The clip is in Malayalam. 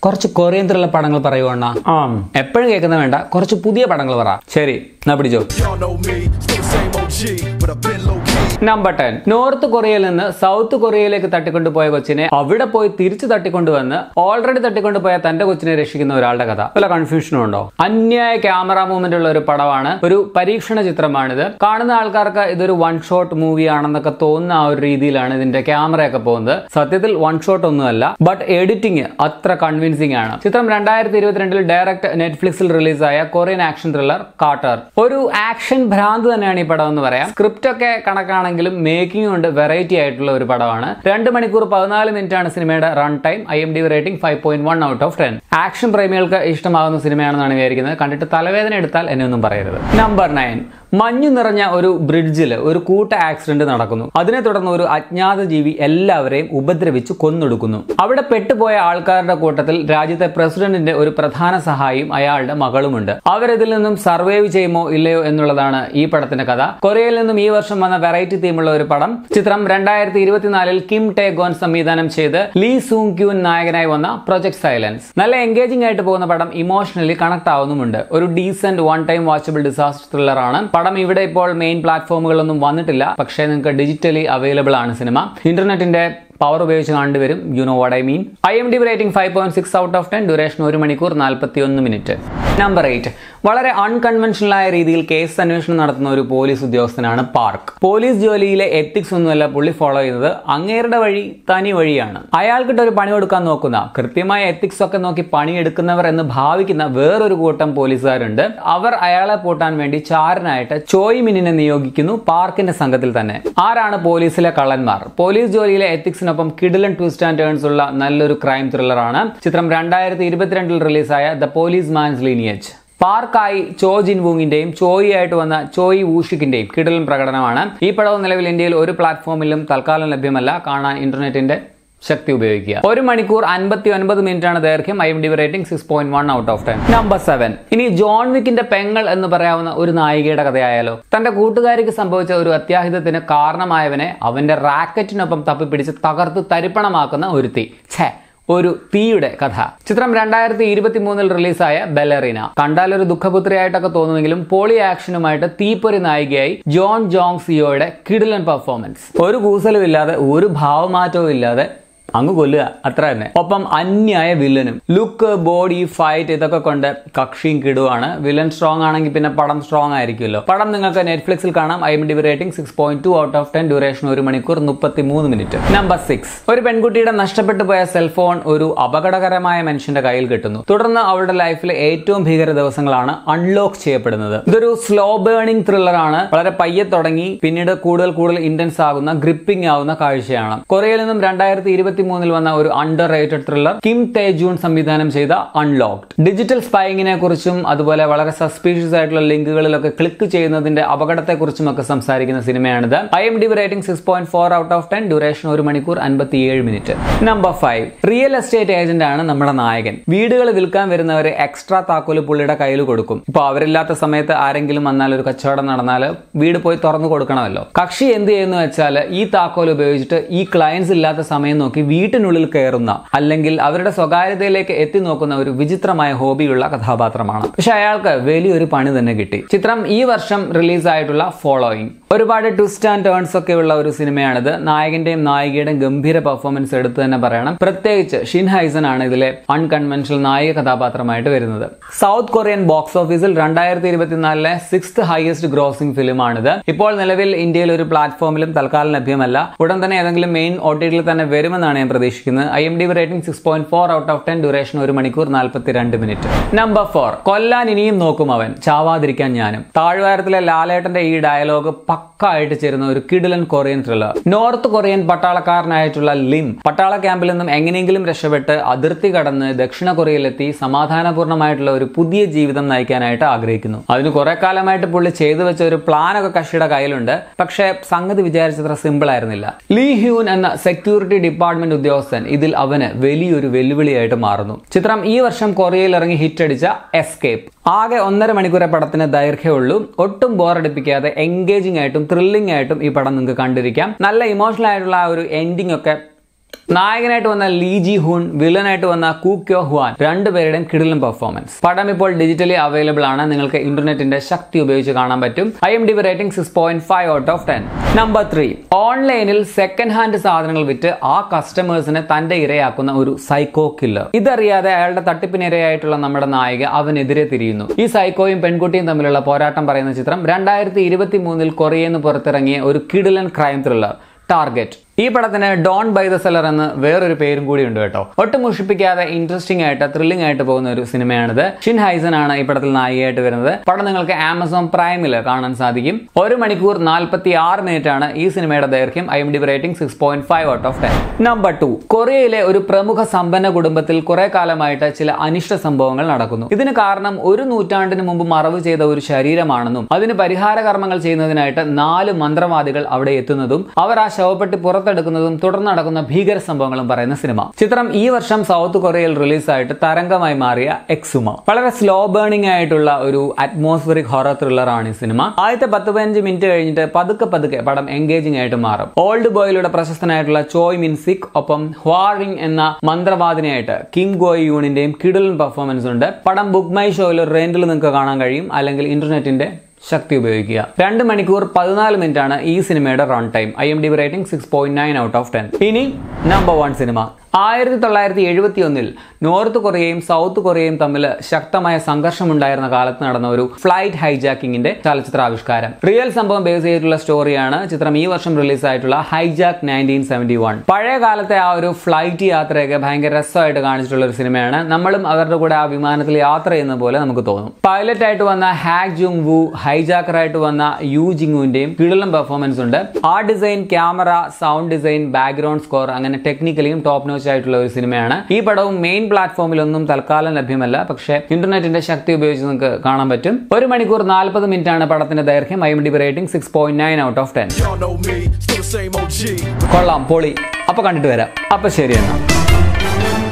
കുറച്ച് കൊറിയൻ ത്രില്ലർ പടങ്ങൾ പറയുവാണ ആ എപ്പോഴും കേൾക്കുന്ന വേണ്ട കുറച്ച് പുതിയ പടങ്ങൾ പറ ശരി എന്നാ പിടിച്ചോ Y'all know me, still the same OG, but I've been low key. Number ten north കൊറിയയിൽ നിന്ന് സൗത്ത് കൊറിയയിലേക്ക് തട്ടിക്കൊണ്ടുപോയ കൊച്ചിനെ അവിടെ പോയി തിരിച്ചു തട്ടിക്കൊണ്ടുവന്ന് ഓൾറെഡി തട്ടിക്കൊണ്ടുപോയ തന്റെ കൊച്ചിനെ രക്ഷിക്കുന്ന ഒരാളുടെ കഥ വല്ല കൺഫ്യൂഷനും ഉണ്ടോ അന്യായ ക്യാമറ മൂവ്മെന്റ് ഉള്ള ഒരു പടമാണ് ഒരു പരീക്ഷണ ചിത്രമാണിത് കാണുന്ന ആൾക്കാർക്ക് ഇതൊരു വൺ ഷോട്ട് മൂവി ആണെന്നൊക്കെ തോന്നുന്ന ആ ഒരു രീതിയിലാണ് ഇതിന്റെ ക്യാമറയൊക്കെ പോകുന്നത് സത്യത്തിൽ വൺ ഷോട്ട് ഒന്നുമല്ല ബട്ട് എഡിറ്റിംഗ് അത്ര കൺവിൻസിംഗ് ആണ് ചിത്രം രണ്ടായിരത്തി ഇരുപത്തിരണ്ടിൽ ഡയറക്റ്റ് നെറ്റ്ഫ്ലിക്സിൽ റിലീസായ കൊറിയൻ ആക്ഷൻ ത്രില്ലർ കാട്ടർ ഒരു ആക്ഷൻ ഭ്രാന്ത് തന്നെയാണ് ഈ പടം എന്ന് പറയാം സ്ക്രിപ്റ്റ് ഒക്കെ കണക്കാണെങ്കിലും മേക്കിംഗ് കൊണ്ട് വെറൈറ്റി ആയിട്ടുള്ള ഒരു പടമാണ് രണ്ട് മണിക്കൂർ പതിനാല് മിനിറ്റ് ആണ് സിനിമയുടെ run time I M D rating five point one out of ten action പ്രേമികൾക്ക് ഇഷ്ടമാകുന്ന സിനിമയാണെന്നാണ് വിചാരിക്കുന്നത് കണ്ടിട്ട് തലവേദന എടുത്താൽ എന്നെ ഒന്നും പറയരുത് നമ്പർ നയൻ മഞ്ഞു നിറഞ്ഞ ഒരു ബ്രിഡ്ജിൽ ഒരു കൂട്ട ആക്സിഡന്റ് നടക്കുന്നു അതിനെ തുടർന്ന് ഒരു അജ്ഞാത ജീവി എല്ലാവരെയും ഉപദ്രവിച്ച് കൊന്നൊടുക്കുന്നു അവിടെ പെട്ടുപോയ ആൾക്കാരുടെ കൂട്ടത്തിൽ രാജ്യത്തെ പ്രസിഡന്റിന്റെ ഒരു പ്രധാന സഹായിയും അയാളുടെ മകളുമുണ്ട് അവരിതിൽ നിന്നും സർവൈവ് ചെയ്യുമോ ഇല്ലയോ എന്നുള്ളതാണ് ഈ പടത്തിന്റെ കഥ കൊറിയയിൽ നിന്നും ഈ വർഷം വന്ന വെറൈറ്റി തീമുള്ള ഒരു പടം ചിത്രം രണ്ടായിരത്തി ഇരുപത്തിനാലിൽ കിം ടേ ഗോൻ സംവിധാനം ചെയ്ത് ലീ സൂങ് ക്യൂൻ നായകനായി വന്ന പ്രൊജക്ട് സൈലൻസ് നല്ല എൻഗേജിംഗ് ആയിട്ട് പോകുന്ന പടം ഇമോഷണലി കണക്ട് ആവുന്നുമുണ്ട് ഒരു decent one time watchable disaster thriller ആണ് പടം ഇവിടെ ഇപ്പോൾ മെയിൻ പ്ലാറ്റ്ഫോമുകളൊന്നും വന്നിട്ടില്ല പക്ഷേ നിങ്ങൾക്ക് ഡിജിറ്റലി അവൈലബിൾ ആണ് സിനിമ ഇന്റർനെറ്റിന്റെ പവർ ഉപയോഗിച്ച് കണ്ടുവരും you know what I mean I M D rating five point six out of ten duration ഒരു മണിക്കൂർ നാൽപ്പത്തി ഒന്ന് മിനിറ്റ് നമ്പർ എയ്റ്റ് വളരെ അൺകൺവെൻഷണലായ രീതിയിൽ കേസ് അന്വേഷണം നടത്തുന്ന ഒരു പോലീസ് ഉദ്യോഗസ്ഥനാണ് പാർക്ക് പോലീസ് ജോലിയിലെ എത്തിക്സ് ഒന്നുമല്ല പുള്ളി ഫോളോ ചെയ്യുന്നത് അങ്ങേരുടെ വഴി തനി വഴിയാണ് അയാൾക്കിട്ട് ഒരു പണി കൊടുക്കാൻ നോക്കുന്ന കൃത്യമായ എത്തിക്സ് ഒക്കെ നോക്കി പണിയെടുക്കുന്നവർ എന്ന് ഭാവിക്കുന്ന വേറൊരു കൂട്ടം പോലീസുകാരുണ്ട് അവർ അയാളെ പൂട്ടാൻ വേണ്ടി ചാരനായിട്ട് ചോയ് മിനിനെ നിയോഗിക്കുന്നു പാർക്കിന്റെ സംഘത്തിൽ തന്നെ ആരാണ് പോലീസിലെ കള്ളന്മാർ പോലീസ് ജോലിയിലെ എത്തിക്സിനൊപ്പം കിഡിലൻ ട്വിസ്റ്റ് ആൻഡ് ടേൺസ് ഉള്ള നല്ലൊരു ക്രൈം ത്രില്ലറാണ് ചിത്രം രണ്ടായിരത്തി ഇരുപത്തിരണ്ടിൽ റിലീസായ ദ പോലീസ് മാൻസ് ലീനിയജ് പാർക്കായി ചോ ജിൻവൂങ്ങിന്റെയും ചോയി ആയിട്ട് വന്ന ചോയി വൂഷിക്കിന്റെയും കിടലൻ പ്രകടനമാണ് ഈ പടവും നിലവിൽ ഇന്ത്യയിൽ ഒരു പ്ലാറ്റ്ഫോമിലും തൽക്കാലം ലഭ്യമല്ല കാണാൻ ഇന്റർനെറ്റിന്റെ ശക്തി ഉപയോഗിക്കുക ഒരു മണിക്കൂർ അൻപത്തി ഒൻപത് മിനിറ്റ് ആണ് ദൈർഘ്യം I M D rating six point one out of ten number seven ഇനി ജോൺ വിക്കിന്റെ പെങ്ങൾ എന്ന് പറയാവുന്ന ഒരു നായികയുടെ കഥയായാലോ തന്റെ കൂട്ടുകാരിക്ക് സംഭവിച്ച ഒരു അത്യാഹിതത്തിന് കാരണമായവനെ അവന്റെ റാക്കറ്റിനൊപ്പം തപ്പിപ്പിടിച്ച് തകർത്ത് തരിപ്പണമാക്കുന്ന ഒരുത്തി ഛേ ഒരു തീയുടെ കഥ ചിത്രം രണ്ടായിരത്തി ഇരുപത്തി മൂന്നിൽ റിലീസായ ബെലറീന കണ്ടാൽ ഒരു ദുഃഖപുത്രിയായിട്ടൊക്കെ തോന്നുമെങ്കിലും പോളി ആക്ഷനുമായിട്ട് തീപ്പൊരി നായികയായി ജോൺ ജോങ് സിയോയുടെ കിഡിലൻ പെർഫോമൻസ് ഒരു കൂസലും ഇല്ലാതെ ഒരു ഭാവമാറ്റവും ഇല്ലാതെ അങ്ങ് കൊല്ലുക അത്ര തന്നെ ഒപ്പം അന്യായ വില്ലനും ലുക്ക് ബോഡി ഫൈറ്റ് ഇതൊക്കെ കൊണ്ട് കക്ഷിയും കിടുവാണ് വില്ലൻ സ്ട്രോങ് ആണെങ്കിൽ പിന്നെ പടം സ്ട്രോങ് ആയിരിക്കുമല്ലോ പടം നിങ്ങൾക്ക് നെറ്റ്ഫ്ലിക്സിൽ കാണാം I M D rating six point two out of ten duration ഒരു മണിക്കൂർ മുപ്പത്തി മൂന്ന് മിനിറ്റ് നമ്പർ സിക്സ് ഒരു പെൺകുട്ടിയുടെ നഷ്ടപ്പെട്ടു പോയ സെൽഫോൺ ഒരു അപകടകരമായ മനുഷ്യന്റെ കയ്യിൽ കിട്ടുന്നു തുടർന്ന് അവളുടെ ലൈഫിലെ ഏറ്റവും ഭീകര ദിവസങ്ങളാണ് അൺലോക്ക് ചെയ്യപ്പെടുന്നത് ഇതൊരു സ്ലോ ബേണിംഗ് ത്രില്ലർ ആണ് വളരെ പയ്യെ തുടങ്ങി പിന്നീട് കൂടുതൽ കൂടുതൽ ഇന്റൻസ് ആകുന്ന ഗ്രിപ്പിംഗ് ആവുന്ന കാഴ്ചയാണ് കൊറിയയിൽ നിന്നും രണ്ടായിരത്തി ഇരുപത്തി മൂന്നിൽ വന്ന ഒരു under rated thriller Kim Taejoon സംവിധാനം ചെയ്ത അൺലോക്ഡ് ഡിജിറ്റൽ സ്പൈങ്ങിനെ കുറിച്ചും അതുപോലെ വളരെ സസ്പീഷ്യസ് ആയിട്ടുള്ള ലിങ്കുകളിലൊക്കെ ക്ലിക്ക് ചെയ്യുന്നതിന്റെ അപകടത്തെക്കുറിച്ചും ഒക്കെ സംസാരിക്കുന്ന സിനിമയാണിത് I M D rating six point four out of ten duration ഒരു മണിക്കൂർ അൻപത്തിയേഴ് minute number five real estate agent ആണ് നമ്മുടെ നായകൻ വീടുകൾ വിൽക്കാൻ വരുന്നവരെ എക്സ്ട്രാ താക്കോല് പുള്ളിയുടെ കയ്യിൽ കൊടുക്കും ഇപ്പൊ അവരില്ലാത്ത സമയത്ത് ആരെങ്കിലും വന്നാൽ ഒരു കച്ചവടം നടന്നാൽ വീട് പോയി തുറന്നു കൊടുക്കണമല്ലോ കക്ഷി എന്ത് ചെയ്യുന്നു വെച്ചാൽ ഈ താക്കോൽ ഉപയോഗിച്ചിട്ട് ഈ ക്ലയൻസ് ഇല്ലാത്ത സമയം നോക്കി വീട്ടിനുള്ളിൽ കയറുന്ന അല്ലെങ്കിൽ അവരുടെ സ്വകാര്യതയിലേക്ക് എത്തി നോക്കുന്ന ഒരു വിചിത്രമായ ഹോബിയുള്ള കഥാപാത്രമാണ് പക്ഷെ അയാൾക്ക് വലിയൊരു പണി തന്നെ കിട്ടി ചിത്രം ഈ വർഷം റിലീസ് ആയിട്ടുള്ള ഫോളോയിങ് ഒരുപാട് ട്വിസ്റ്റ് ആൻഡ് ടേൺസ് ഒക്കെ ഉള്ള ഒരു സിനിമയാണിത് നായകന്റെയും നായികയുടെയും ഗംഭീര പെർഫോമൻസ് എടുത്ത് തന്നെ പറയണം പ്രത്യേകിച്ച് ഷിൻ ഹൈസൺ ആണ് ഇതിലെ അൺകൺവെൻഷണൽ നായിക കഥാപാത്രമായിട്ട് വരുന്നത് സൗത്ത് കൊറിയൻ ബോക്സ് ഓഫീസിൽ രണ്ടായിരത്തി ഇരുപത്തിനാലിലെ സിക്സ്ത് ഹയസ്റ്റ് ഗ്രോസിംഗ് ഫിലിമാണിത് ഇപ്പോൾ നിലവിൽ ഇന്ത്യയിൽ ഒരു പ്ലാറ്റ്ഫോമിലും തൽക്കാലം ലഭ്യമല്ല ഉടൻ തന്നെ ഏതെങ്കിലും മെയിൻ ഒ ടി ടിയിൽ തന്നെ വരുമെന്നാണ് ഞാൻ പ്രതീക്ഷിക്കുന്നത് I M D rating six point four out of ten duration ഒരു മണിക്കൂർ നാൽപ്പത്തി രണ്ട് മിനിറ്റ് നമ്പർ ഫോർ കൊല്ലാൻ ഇനിയും നോക്കും അവൻ ചാവാതിരിക്കാൻ ഞാനും താഴ്വാരത്തിലെ ലാലേട്ടന്റെ ഈ ഡയലോഗ് പക്കായിട്ട് ചേരുന്ന ഒരു കിഡിലൻ കൊറിയൻ ത്രില്ലർ നോർത്ത് കൊറിയൻ പട്ടാളക്കാരനായിട്ടുള്ള ലിം പട്ടാള ക്യാമ്പിൽ നിന്നും എങ്ങനെയെങ്കിലും രക്ഷപ്പെട്ട് അതിർത്തി കടന്ന് ദക്ഷിണ കൊറിയയിലെത്തി സമാധാനപൂർണ്ണമായിട്ടുള്ള ഒരു പുതിയ ജീവിതം നയിക്കാനായിട്ട് ആഗ്രഹിക്കുന്നു അതിന് കുറെ കാലമായിട്ട് പുള്ളി ചെയ്തു വെച്ച ഒരു പ്ലാനൊക്കെ കക്ഷിയുടെ കയ്യിലുണ്ട് പക്ഷേ സംഗതി വിചാരിച്ചത്ര സിമ്പിൾ ആയിരുന്നില്ല ലീ ഹ്യൂൻ എന്ന സെക്യൂരിറ്റി ഡിപ്പാർട്ട്മെന്റ് ഉദ്യോഗസ്ഥൻ ഇതിൽ അവന് വലിയൊരു വെല്ലുവിളിയായിട്ട് മാറുന്നു ചിത്രം ഈ വർഷം കൊറിയയിൽ ഇറങ്ങി ഹിറ്റ് അടിച്ച എസ്കേപ്പ് ആകെ ഒന്നര മണിക്കൂറെ പടത്തിന് ദൈർഘ്യമുള്ളൂ ഒട്ടും ബോറടിപ്പിക്കാതെ എൻഗേജിംഗ് ആയിട്ടും ത്രില്ലിംഗ് ആയിട്ടും ഈ പടം നിങ്ങൾക്ക് കണ്ടിരിക്കാം നല്ല ഇമോഷണൽ ആയിട്ടുള്ള ആ ഒരു എൻഡിംഗ് ഒക്കെ നായകനായിട്ട് വന്ന ലീ ജി ഹൂൺ വില്ലനായിട്ട് വന്ന കൂക്യോ ഹുവാൻ രണ്ടുപേരുടെയും കിടിലൻ പെർഫോമൻസ് പടം ഇപ്പോൾ ഡിജിറ്റലി അവൈലബിൾ ആണ് നിങ്ങൾക്ക് ഇന്റർനെറ്റിന്റെ ശക്തി ഉപയോഗിച്ച് കാണാൻ പറ്റും I M D B rating six point five out of ten number three ഓൺലൈനിൽ സെക്കൻഡ് ഹാൻഡ് സാധനങ്ങൾ വിറ്റ് ആ കസ്റ്റമേഴ്സിനെ തന്റെ ഇരയാക്കുന്ന ഒരു സൈക്കോ കില്ലർ ഇതറിയാതെ അയാളുടെ തട്ടിപ്പിനിരയായിട്ടുള്ള നമ്മുടെ നായിക അവനെതിരെ തിരിയുന്നു ഈ സൈക്കോയും പെൺകുട്ടിയും തമ്മിലുള്ള പോരാട്ടം പറയുന്ന ചിത്രം രണ്ടായിരത്തി ഇരുപത്തി മൂന്നിൽ കൊറിയന്ന് പുറത്തിറങ്ങിയ ഒരു കിടിലൻ ക്രൈം ത്രില്ലർ ടാർഗറ്റ് ഈ പടത്തിന് ഡോൺ ബൈ ദ സെലർ എന്ന് വേറൊരു പേരും കൂടി ഉണ്ട് കേട്ടോ ഒട്ടും മുഷിപ്പിക്കാതെ ഇൻട്രസ്റ്റിംഗ് ആയിട്ട് ത്രില്ലിംഗ് ആയിട്ട് പോകുന്ന ഒരു സിനിമയാണിത് ഷിൻ ഹൈസൻ ആണ് ഈ പടത്തിൽ നായികയായിട്ട് വരുന്നത് പടം നിങ്ങൾക്ക് ആമസോൺ പ്രൈമിൽ കാണാൻ സാധിക്കും ഒരു മണിക്കൂർ നാൽപ്പത്തി ആറ് മിനിറ്റ് ആണ് ഈ സിനിമയുടെ ദൈർഘ്യം I M D rating six point five out of ten number two കൊറിയയിലെ ഒരു പ്രമുഖ സമ്പന്ന കുടുംബത്തിൽ കുറെ കാലമായിട്ട് ചില അനിഷ്ട സംഭവങ്ങൾ നടക്കുന്നു ഇതിന് കാരണം ഒരു നൂറ്റാണ്ടിന് മുമ്പ് മറവ് ചെയ്ത ഒരു ശരീരമാണെന്നും അതിന് പരിഹാര കർമ്മങ്ങൾ ചെയ്യുന്നതിനായിട്ട് നാല് മന്ത്രവാദികൾ അവിടെ എത്തുന്നതും അവർ ആ ശവപ്പെട്ടി പുറത്തെടുക്കുന്നതും തുടർന്ന് നടക്കുന്ന ഭീകര സംഭവങ്ങളും പറയുന്ന സിനിമ ചിത്രം ഈ വർഷം സൗത്ത് കൊറിയയിൽ റിലീസായിട്ട് തരംഗമായി മാറിയ എക്സുമ വളരെ സ്ലോ ബേണിംഗ് ആയിട്ടുള്ള ഒരു അറ്റ്മോസ്ഫിയറിക് ഹൊറർ ത്രില്ലർ ആണ് ഈ സിനിമ ആദ്യത്തെ പത്ത് പതിനഞ്ച് മിനിറ്റ് കഴിഞ്ഞിട്ട് പതുക്കെ പതുക്കെ പടം എൻഗേജിംഗ് ആയിട്ട് മാറും ഓൾഡ് ബോയിലൂടെ പ്രശസ്തനായിട്ടുള്ള ചോയ് മിൻസിക് ഒപ്പം ഹ്വാറിംഗ് എന്ന മന്ത്രവാദിനിയായിട്ട് കിം ഗോയ് യൂണിന്റെയും കിഡിലൻ പെർഫോമൻസ് ഉണ്ട് പടം ബുക്ക് മൈ ഷോയിൽ റെന്റിൽ നിങ്ങൾക്ക് കാണാൻ കഴിയും അല്ലെങ്കിൽ ഇന്റർനെറ്റിന്റെ ശക്തി ഉപയോഗിക്കുക രണ്ട് മണിക്കൂർ പതിനാല് മിനിറ്റ് ആണ് ഈ സിനിമയുടെ run time I M D rating six point nine out of ten ഇനി നമ്പർ വൺ സിനിമ ആയിരത്തി തൊള്ളായിരത്തി എഴുപത്തി ഒന്നിൽ നോർത്ത് കൊറിയയും സൗത്ത് കൊറിയയും തമ്മിൽ ശക്തമായ സംഘർഷമുണ്ടായിരുന്ന കാലത്ത് നടന്ന ഒരു ഫ്ലൈറ്റ് ഹൈജാക്കിങ്ങിന്റെ ചലച്ചിത്രാവിഷ്കാരം റിയൽ സംഭവം ബേസ് ചെയ്തിട്ടുള്ള സ്റ്റോറിയാണ് ചിത്രം ഈ വർഷം റിലീസായിട്ടുള്ള ഹൈജാക്ക് നയൻറ്റീൻ സെവൻറ്റി വൺ പഴയ കാലത്തെ ആ ഒരു ഫ്ലൈറ്റ് യാത്രയൊക്കെ ഭയങ്കര രസമായിട്ട് കാണിച്ചിട്ടുള്ള ഒരു സിനിമയാണ് നമ്മളും അവരുടെ കൂടെ ആ വിമാനത്തിൽ യാത്ര ചെയ്യുന്ന പോലെ നമുക്ക് തോന്നും പൈലറ്റ് ആയിട്ട് വന്ന ഹാക് ജുങ് വു ഹൈജാക്കറായിട്ട് വന്ന യു ജിങ്ങുവിന്റെയും കിടലം പെർഫോമൻസ് ഉണ്ട് ആ design camera sound design background score അങ്ങനെ ടെക്നിക്കലിയും ടോപ്പ് നോച്ച് ആയിട്ടുള്ള ഒരു സിനിമയാണ് ഈ പടവും മെയിൻ പ്ലാറ്റ്ഫോമിലൊന്നും തൽക്കാലം ലഭ്യമല്ല പക്ഷേ ഇന്റർനെറ്റിന്റെ ശക്തി ഉപയോഗിച്ച് നിങ്ങൾക്ക് കാണാൻ പറ്റും ഒരു മണിക്കൂർ നാൽപ്പത് മിനിറ്റ് ആണ് പടത്തിന്റെ ദൈർഘ്യം I M D rating six point nine out of ten Y'all know me, still the same OG. കൊള്ളാം പൊളി അപ്പൊ കണ്ടിട്ട് വരാം അപ്പൊ ശരി എന്നാ